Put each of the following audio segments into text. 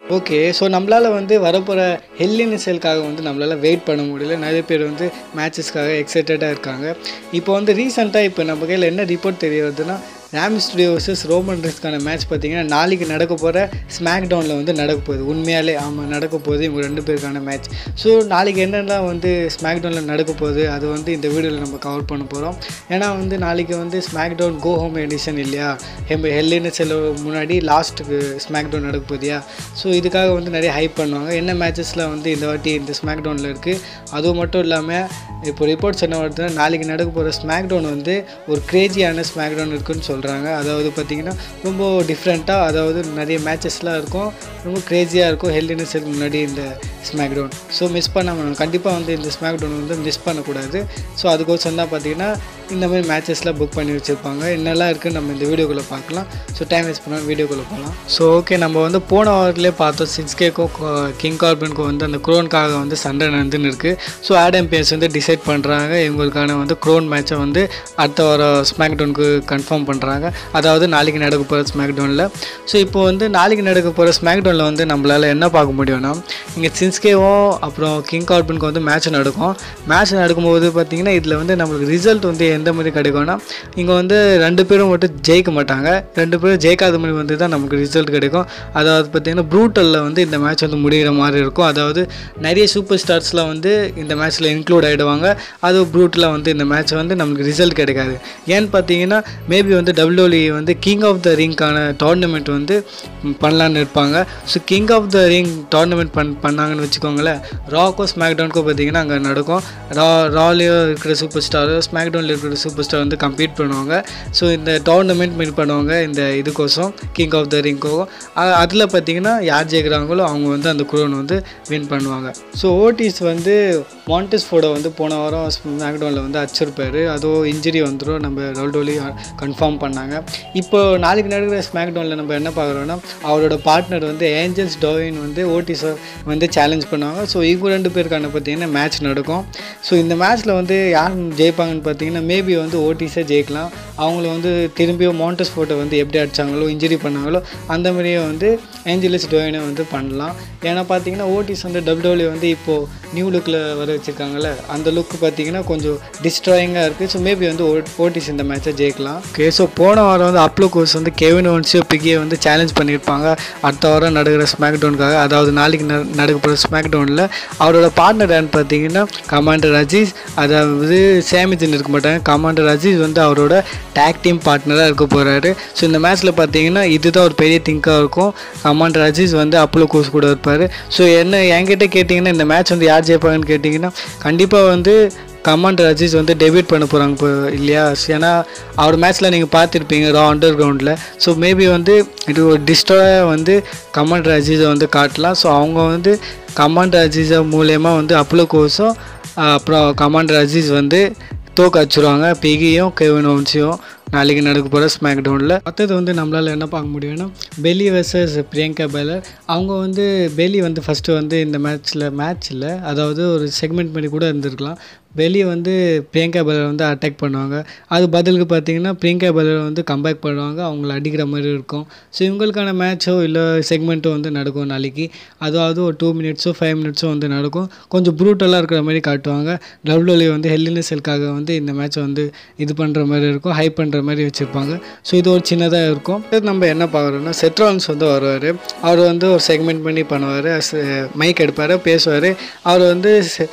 okay so நம்மளால் வந்து வரப்போகிற ஹெல்லினிசலுக்காக வந்து நம்மளால் வெயிட் பண்ண முடியல நிறைய பேர் வந்து மேட்சஸ்க்காக எக்ஸைட்டடாக இருக்காங்க இப்போ வந்து ரீசெண்டாக இப்போ நம்ம கையில் என்ன ரிப்போர்ட் தெரிய வருதுன்னா ரேம் ஸ்டுடியோ வர்சஸ் ரோமன் ரெஸ்க்கான மேட்ச் பார்த்தீங்கன்னா நாளைக்கு நடக்க போகிற ஸ்மாக் டவுனில் வந்து நடக்க போகுது உண்மையாலே ஆமாம் நடக்க போகுது இவங்க ரெண்டு பேருக்கான மேட்ச் ஸோ நாளைக்கு என்னெல்லாம் வந்து ஸ்மாக் டவுனில் நடக்க போகுது அது வந்து இந்த வீடியோவில் நம்ம கவர் பண்ண போகிறோம் ஏன்னா வந்து நாளைக்கு வந்து SmackDown go home edition இல்லையா ஹெம் ஹெல்லின்னு செல்ல முன்னாடி லாஸ்ட்டுக்கு ஸ்மாக் டவுன் நடக்க போதியா ஸோ இதுக்காக வந்து நிறைய ஹைப் பண்ணுவாங்க என்ன மேட்சஸில் வந்து இந்த வாட்டி இந்த ஸ்மாக் டவுனில் இருக்குது அதுவும் மட்டும் இல்லாமல் இப்போ ரிப்போர்ட்ஸ் என்ன வருதுன்னா நாளைக்கு நடக்க போகிற ஸ்மாக் டவுன் வந்து ஒரு கிரேஜியான ஸ்மாக் டவுன் இருக்குன்னு சொல்கிறாங்க அதாவது பார்த்திங்கன்னா ரொம்ப டிஃப்ரெண்ட்டாக அதாவது நிறைய மேட்சஸ்லாம் இருக்கும் ரொம்ப க்ரேஸியாக இருக்கும் ஹெல்டினஸ் முன்னாடி இந்த ஸ்மாக் டவுன் ஸோ மிஸ் பண்ணாமல் கண்டிப்பாக வந்து இந்த ஸ்மாக் டவுன் வந்து மிஸ் பண்ணக்கூடாது ஸோ அதுக்கோசரம் தான் பார்த்தீங்கன்னா இந்த மாதிரி மேட்சஸ்லாம் புக் பண்ணி வச்சுருப்பாங்க என்னெல்லாம் இருக்குன்னு நம்ம இந்த வீடியோக்குள்ளே பார்க்கலாம் ஸோ டைம் வேஸ்ட் பண்ணால் வீடியோக்குள்ளே போகலாம் ஸோ ஓகே நம்ம வந்து போன வாரத்திலே பார்த்தோம் சிக்ஸ் கேக்கும் கிங் கார்பனுக்கும் வந்து அந்த க்ரோனுக்காக வந்து சண்டை நடந்துன்னு இருக்குது ஸோ ஆடம் பேஸ் வந்து டிசைட் பண்ணுறாங்க இவங்களுக்கான வந்து க்ரோன் மேட்சை வந்து அடுத்த வாரம் ஸ்மாக் டவுனுக்கு கன்ஃபார்ம் பண்ணுறாங்க அதாவது நாளைக்கு நடக்க போகிற ஸ்மாக் டவுனில் ஸோ இப்போ வந்து நாளைக்கு நடக்க போகிற ஸ்மாக் டவுனில் வந்து நம்மளால் என்ன பார்க்க முடியும்னா இங்கே சின்ஸ்கேவும் அப்புறம் கிங் கார்பனுக்கு வந்து மேட்ச் நடக்கும் மேட்ச் நடக்கும்போது பார்த்திங்கன்னா இதில் வந்து நம்மளுக்கு ரிசல்ட் வந்து எந்த மாதிரி கிடைக்கும்னா இங்கே வந்து ரெண்டு பேரும் மட்டும் ஜெயிக்க மாட்டாங்க ரெண்டு பேரும் ஜெயிக்காத மாதிரி வந்து தான் நமக்கு ரிசல்ட் கிடைக்கும் அதாவது பார்த்திங்கன்னா ப்ரூட்டலில் வந்து இந்த மேட்ச் வந்து முடிகிற மாதிரி இருக்கும் அதாவது நிறைய சூப்பர் ஸ்டார்ஸ்லாம் வந்து இந்த மேட்ச்சில் இன்க்ளூட் ஆகிடுவாங்க அது ப்ரூட்டில் வந்து இந்த மேட்ச் வந்து நமக்கு ரிசல்ட் கிடைக்காது ஏன்னு பார்த்தீங்கன்னா மேபி வந்து டபிள்யூலி வந்து கிங் ஆஃப் த ரிங்க்கான டோர்னமெண்ட் வந்து பண்ணலான்னு இருப்பாங்க so king of the ring tournament பண் பண்ணாங்கன்னு வச்சுக்கோங்களேன் ராக்கோ ஸ்மாக் டவுனுக்கோ பார்த்தீங்கன்னா அங்கே நடக்கும் ரா ராலேயோ இருக்கிற சூப்பர் ஸ்டார் ஸ்மாக் டவுனில் இருக்கிற சூப்பர் ஸ்டார் வந்து கம்ப்ளீட் பண்ணுவாங்க ஸோ இந்த டோர்னமெண்ட் வின் பண்ணுவாங்க இந்த இதுக்கோசம் கிங் ஆஃப் த ரிங்கோ அதில் பார்த்தீங்கன்னா யார் ஜெயிக்கிறாங்களோ அவங்க வந்து அந்த குரோன் வந்து வின் பண்ணுவாங்க ஸோ ஓட்டிஸ் வந்து மாண்டஸ் ஃபோடோ வந்து போன வாரம் ஸ்மாக் டவுனில் வந்து அடிச்சிருப்பாரு அதுவும் இன்ஜுரி வந்துடும் நம்ம ரவுல்டோலி கன்ஃபார்ம் பண்ணாங்க இப்போ நாளைக்கு நடக்கிற ஸ்மாக் டவுனில் நம்ம என்ன பார்க்குறோன்னா அவரோட பார்ட்னர் வந்து ஏஞ்சல்ஸ் டோவின் வந்து ஓட்டிஸை வந்து சேலஞ்ச் பண்ணுவாங்க ஸோ இவங்க ரெண்டு பேருக்கான பார்த்தீங்கன்னா மேட்ச் நடக்கும் ஸோ இந்த மேட்ச்சில் வந்து யார் ஜெயிப்பாங்கன்னு பார்த்தீங்கன்னா மேபி வந்து ஓட்டிஸே ஜெயிக்கலாம் அவங்கள வந்து திரும்பியும் மவுண்டஸ் ஃபோட்டோ வந்து எப்படி அடித்தாங்களோ இன்ஜுரி பண்ணாங்களோ அந்த மாதிரியே வந்து ஏஞ்சலிஸ் டோயினை வந்து பண்ணலாம் ஏன்னா பார்த்தீங்கன்னா ஓட்டிஸ் வந்து டபிள்யூடபிள்யூ வந்து இப்போது நியூ லுக்கில் வர வச்சுருக்காங்கல்ல அந்த லுக் பார்த்தீங்கன்னா கொஞ்சம் டிஸ்ட்ராயிங்காக இருக்குது ஸோ மேபி வந்து ஓட்டிஸ் இந்த மேட்சை ஜெயிக்கலாம் ஓகே ஸோ போன வாரம் வந்து அப்ளோ கோர்ஸ் வந்து கெவின் ஒன்ஸியோ பிகியை வந்து சேலஞ்ச் பண்ணியிருப்பாங்க அடுத்த வாரம் நடக்கிற ஸ்மாக் டவுனுக்காக அதாவது நாளைக்கு நட நடக்க போகிற ஸ்மாக் டவுனில் அவரோட பார்ட்னர் யான்னு பார்த்தீங்கன்னா கமாண்டர் அஜீஸ் அதாவது சேமிஜன் இருக்க மாட்டாங்க கமாண்டர் அஜீஸ் வந்து அவரோட டேக் டீம் பார்ட்னராக இருக்க போகிறாரு ஸோ இந்த மேட்ச்சில் பார்த்தீங்கன்னா இதுதான் ஒரு பெரிய திங்காக இருக்கும் கமாண்டர் அஜீஸ் வந்து அப்ளோ கோர்ஸ் கூட இருப்பார் ஸோ என்ன என்கிட்ட கேட்டிங்கன்னா இந்த மேட்ச் வந்து யார் ஜெயிப்பாங்கன்னு கேட்டிங்கன்னா கண்டிப்பாக வந்து கமாண்டர் அஜீஸ் வந்து டெபியூட் பண்ண போகிறாங்க இப்போ இல்லையா ஏன்னா அவர் மேட்ச்சில் நீங்கள் பார்த்துருப்பீங்க ரா அண்டர் கிரவுண்டில் ஸோ மேபி வந்து இது ஒரு டிஸ்ட்ராயாக வந்து கமாண்டர் அஜீஸை வந்து காட்டலாம் ஸோ அவங்க வந்து கமாண்டர் அஜீஸை மூலயமா வந்து அப்ளோ கோர்ஸும் அப்புறம் கமாண்டர் அஜீஸ் வந்து தோக்க வச்சுருவாங்க பிகியும் கெவின் ஓன்ஸையும் நாளைக்கு நடக்க போகிற ஸ்மாக் டவுனில் மற்றது வந்து நம்மளால் என்ன பார்க்க முடியும்னா பெலி வர்சஸ் பிரியங்கா பேலர் அவங்க வந்து பெலி வந்து ஃபஸ்ட்டு வந்து இந்த மேட்ச்சில் மேட்ச்சில் அதாவது ஒரு செக்மெண்ட் பண்ணி கூட இருந்திருக்கலாம் வெளியே வந்து பிரியங்கா பலர் வந்து அட்டாக் பண்ணுவாங்க அது பதிலுக்கு பார்த்தீங்கன்னா பிரியங்கா பலர் வந்து கம்பேக் பண்ணுவாங்க அவங்கள அடிக்கிற மாதிரி இருக்கும் ஸோ இவங்களுக்கான மேட்ச்சோ இல்லை செக்மெண்ட்டோ வந்து நடக்கும் நாளைக்கு அதாவது ஒரு டூ மினிட்ஸோ ஃபைவ் மினிட்ஸோ வந்து நடக்கும் கொஞ்சம் ப்ரூட்டலாக இருக்கிற மாதிரி காட்டுவாங்க டபிள்யூலி வந்து ஹெல்லினஸலுக்காக வந்து இந்த மேட்ச்சை வந்து இது பண்ணுற மாதிரி இருக்கும் ஹைப் பண்ணுற மாதிரி வச்சுருப்பாங்க ஸோ இது ஒரு சின்னதாக இருக்கும் நம்ம என்ன பார்க்குறோன்னா செட்ரான்ஸ் வந்து வருவார் அவர் வந்து ஒரு செக்மெண்ட் பண்ணி பண்ணுவார் மைக் எடுப்பார் பேசுவார் அவர் வந்து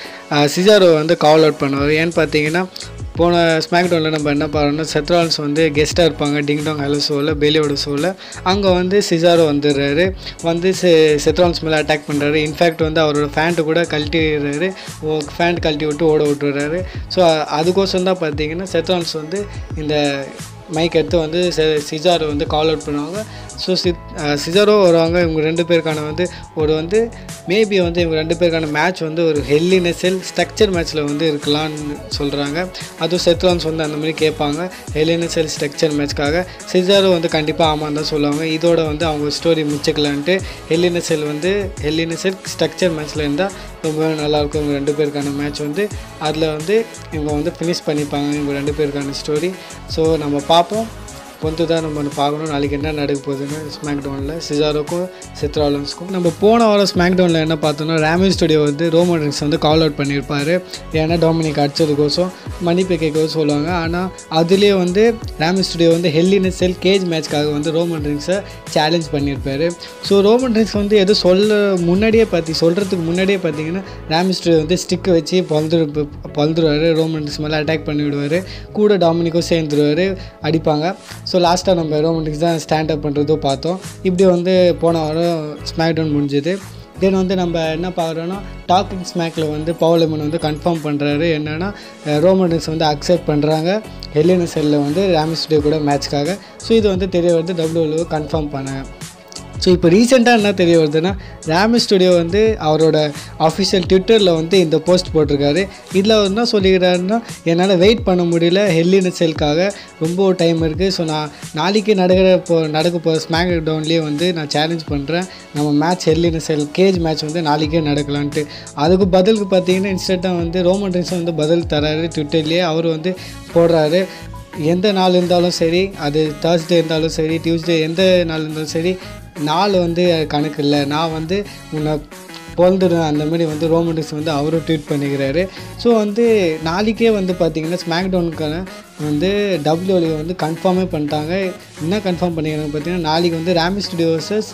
சிஜாரோ வந்து கால் அவுட் பண்ணுவார் ஏன்னு பார்த்தீங்கன்னா போன ஸ்மாக் டவுனில் நம்ம என்ன பாருன்னா செத்ரால்ஸ் வந்து கெஸ்ட்டாக இருப்பாங்க டிங்டாங் ஹலோ ஷோவில் பெலியோட ஷோவில் அங்கே வந்து சிசாரோ வந்துடுறாரு வந்து செ செத்ரால்ஸ் மேலே அட்டாக் பண்ணுறாரு இன்ஃபேக்ட் வந்து அவரோட ஃபேண்ட்டு கூட கழட்டிடுறாரு ஃபேண்ட் கழட்டி விட்டு ஓட விட்டுறாரு ஸோ அதுக்கோசரம் தான் பார்த்தீங்கன்னா செத்ரால்ஸ் வந்து இந்த மைக் எடுத்து வந்து சிஜாரோ வந்து கால் அவுட் பண்ணுவாங்க ஸோ சி சிஜாரோ வருவாங்க இவங்க ரெண்டு பேருக்கான வந்து ஒரு வந்து மேபி வந்து இவங்க ரெண்டு பேருக்கான மேட்ச் வந்து ஒரு ஹெல்லினெசல் ஸ்ட்ரக்சர் மேட்ச்சில் வந்து இருக்கலாம்னு சொல்கிறாங்க அதுவும் செத்ரான்ஸ் வந்து அந்த மாதிரி கேட்பாங்க ஹெல்லினெசல் ஸ்ட்ரக்சர் மேட்ச்க்காக சிஜாரோ வந்து கண்டிப்பாக ஆமாம் தான் சொல்லுவாங்க இதோட வந்து அவங்க ஸ்டோரி முடிச்சுக்கலான்ட்டு ஹெல்லினெசல் வந்து ஹெல்லினெசல் ஸ்ட்ரக்சர் மேட்ச்சில் இருந்தால் ரொம்ப நல்லாயிருக்கும் இவங்க ரெண்டு பேருக்கான மேட்ச் வந்து அதில் வந்து இவங்க வந்து ஃபினிஷ் பண்ணிப்பாங்க இவங்க ரெண்டு பேருக்கான ஸ்டோரி ஸோ நம்ம பார்ப்போம் பொறுத்து தான் நம்ம பார்க்கணும் நாளைக்கு என்ன நடக்க போகுதுன்னு ஸ்மாக் டவுனில் சிசாரோக்கும் சித்ராலன்ஸ்க்கும் நம்ம போன வாரம் ஸ்மாக் டவுனில் என்ன பார்த்தோம்னா ரேமி ஸ்டுடியோ வந்து ரோமன் ரிங்ஸ் வந்து கால் அவுட் பண்ணியிருப்பார் ஏன்னா டொமினிக் அடிச்சதுக்கோசம் மன்னிப்பு கேட்கவும் சொல்லுவாங்க ஆனால் அதுலேயே வந்து ரேமி ஸ்டுடியோ வந்து ஹெல்லின செல் கேஜ் மேட்ச்க்காக வந்து ரோமன் ரிங்ஸை சேலஞ்ச் பண்ணியிருப்பார் ஸோ ரோமன் ரிங்ஸ் வந்து எதுவும் சொல்ல முன்னாடியே பார்த்தி சொல்கிறதுக்கு முன்னாடியே பார்த்தீங்கன்னா ரேமி ஸ்டுடியோ வந்து ஸ்டிக்கை வச்சு பழுந்துரு பழுந்துருவார் ரோமன் ரிங்ஸ் மேலே அட்டாக் பண்ணி விடுவார் கூட டாமினிக்கும் சேர்ந்துருவார் அடிப்பாங்க ஸோ லாஸ்ட்டாக நம்ம ரோமன் ரிங்ஸ் தான் ஸ்டாண்ட் அப் பண்ணுறதோ பார்த்தோம் இப்படி வந்து போன வாரம் ஸ்மாக் டவுன் முடிஞ்சுது தென் வந்து நம்ம என்ன பார்க்குறோன்னா டாக்கிங் ஸ்மேக்கில் வந்து பவுலமன் வந்து கன்ஃபார்ம் பண்ணுறாரு என்னென்னா ரோமன்ஸ் வந்து அக்செப்ட் பண்ணுறாங்க ஹெலின செல்லில் வந்து ராமிஸ்டே கூட மேட்ச்க்காக ஸோ இது வந்து தெரிய வருது டபிள்யூ கன்ஃபார்ம் பண்ணாங்க ஸோ இப்போ ரீசெண்டாக என்ன தெரிய வருதுன்னா ரேமி ஸ்டுடியோ வந்து அவரோட அஃபிஷியல் ட்விட்டரில் வந்து இந்த போஸ்ட் போட்டிருக்காரு இதில் அவர் என்ன சொல்லிக்கிறாருன்னா என்னால் வெயிட் பண்ண முடியல ஹெல்லின செல்க்காக ரொம்ப டைம் இருக்குது ஸோ நான் நாளைக்கு நடக்கிற போ நடக்க போகிற ஸ்மாக் டவுன்லேயே வந்து நான் சேலஞ்ச் பண்ணுறேன் நம்ம match Hell in a cell cage match வந்து நாளைக்கே நடக்கலான்ட்டு அதுக்கு பதிலுக்கு பார்த்தீங்கன்னா இன்ஸ்டண்ட்டாக வந்து ரோமன் ரிங்ஸ் வந்து பதில் தராரு ட்விட்டர்லேயே அவர் வந்து போடுறாரு எந்த நாள் இருந்தாலும் சரி அது தேர்ஸ்டே இருந்தாலும் சரி டியூஸ்டே எந்த நாள் இருந்தாலும் சரி நாள் வந்து கணக்கு இல்லை நான் வந்து உன்னை பிறந்துடுவேன் அந்த மாதிரி வந்து ரோமன்டிக்ஸ் வந்து அவரும் ட்வீட் பண்ணிக்கிறாரு ஸோ வந்து நாளைக்கே வந்து பார்த்திங்கன்னா ஸ்மாக் டவுனுக்கான வந்து டபிள்யூஓலி வந்து கன்ஃபார்மே பண்ணிட்டாங்க என்ன கன்ஃபார்ம் பண்ணிக்கிறாங்க பார்த்தீங்கன்னா நாளைக்கு வந்து Rey Mysterio versus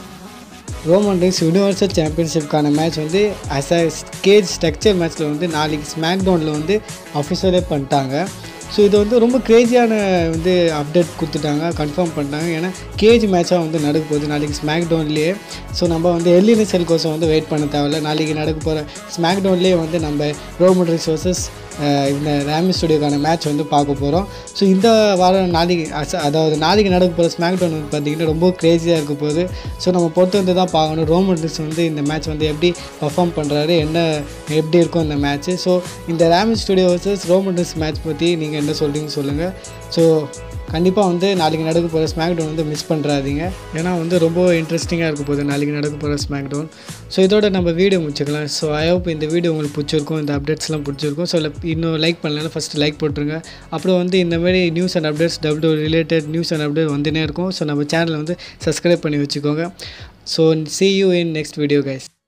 Roman Reigns universal சாம்பியன்ஷிப்கான மேட்ச் வந்து அஸ் அ கேஜ் ஸ்ட்ரக்சர் மேட்ச்சில் வந்து நாளைக்கு ஸ்மாக் டவுனில் வந்து அஃபிஷியலே பண்ணிட்டாங்க ஸோ இது வந்து ரொம்ப க்ரேஸியான வந்து அப்டேட் கொடுத்துட்டாங்க கன்ஃபார்ம் பண்ணிட்டாங்க ஏன்னா கேஜ் மேட்சாக வந்து நடக்க போகுது நாளைக்கு ஸ்மாக் டவுன்லேயே ஸோ நம்ம வந்து எல்லின செல் கோசம் வந்து வெயிட் பண்ண தேவையில்ல நாளைக்கு நடக்க போகிற ஸ்மாக் டவுன்லேயே வந்து நம்ம ரோமன் ரிங்ஸ் வர்சஸ் இந்த ரேமி ஸ்டுடியோக்கான மேட்ச் வந்து பார்க்க போகிறோம் ஸோ இந்த வாரம் நாளைக்கு அச- அதாவது நாளைக்கு நடக்க போகிற ஸ்மாக் டவுன் வந்து பார்த்திங்கன்னா ரொம்ப க்ரேஸியாக இருக்க போகுது ஸோ நம்ம பொறுத்து வந்து தான் பார்க்கணும் ரோமன் ரிங்ஸ் வந்து இந்த மேட்ச் வந்து எப்படி பர்ஃபார்ம் பண்ணுறாரு என்ன எப்படி இருக்கும் இந்த மேட்ச்சு ஸோ இந்த Rey Mysterio versus Roman Reigns match பற்றி நீங்கள் என்ன சொல்கிறீங்க சொல்லுங்கள் ஸோ கண்டிப்பாக வந்து நாளைக்கு நடக்க போகிற ஸ்மாக் டவுன் வந்து மிஸ் பண்ணுறாதீங்க ஏன்னா வந்து ரொம்ப இன்ட்ரெஸ்டிங்காக இருக்க போகுது நாளைக்கு நடக்க போகிற ஸ்மாக் டவுன் ஸோ இதோட நம்ம வீடியோ முடிச்சுக்கலாம் ஸோ ஐ ஹோப் இந்த வீடியோ உங்களுக்கு பிடிச்சிருக்கும் இந்த அப்டேட்ஸ்லாம் பிடிச்சிருக்கும் ஸோ இன்னும் லைக் பண்ணலன்னா ஃபஸ்ட்டு லைக் போட்டுருங்க அப்புறம் வந்து இந்த மாதிரி news and updates W related news and update வந்துனே இருக்கும் ஸோ நம்ம சேனலை வந்து சப்ஸ்கிரைப் பண்ணி வச்சுக்கோங்க so see you in next video guys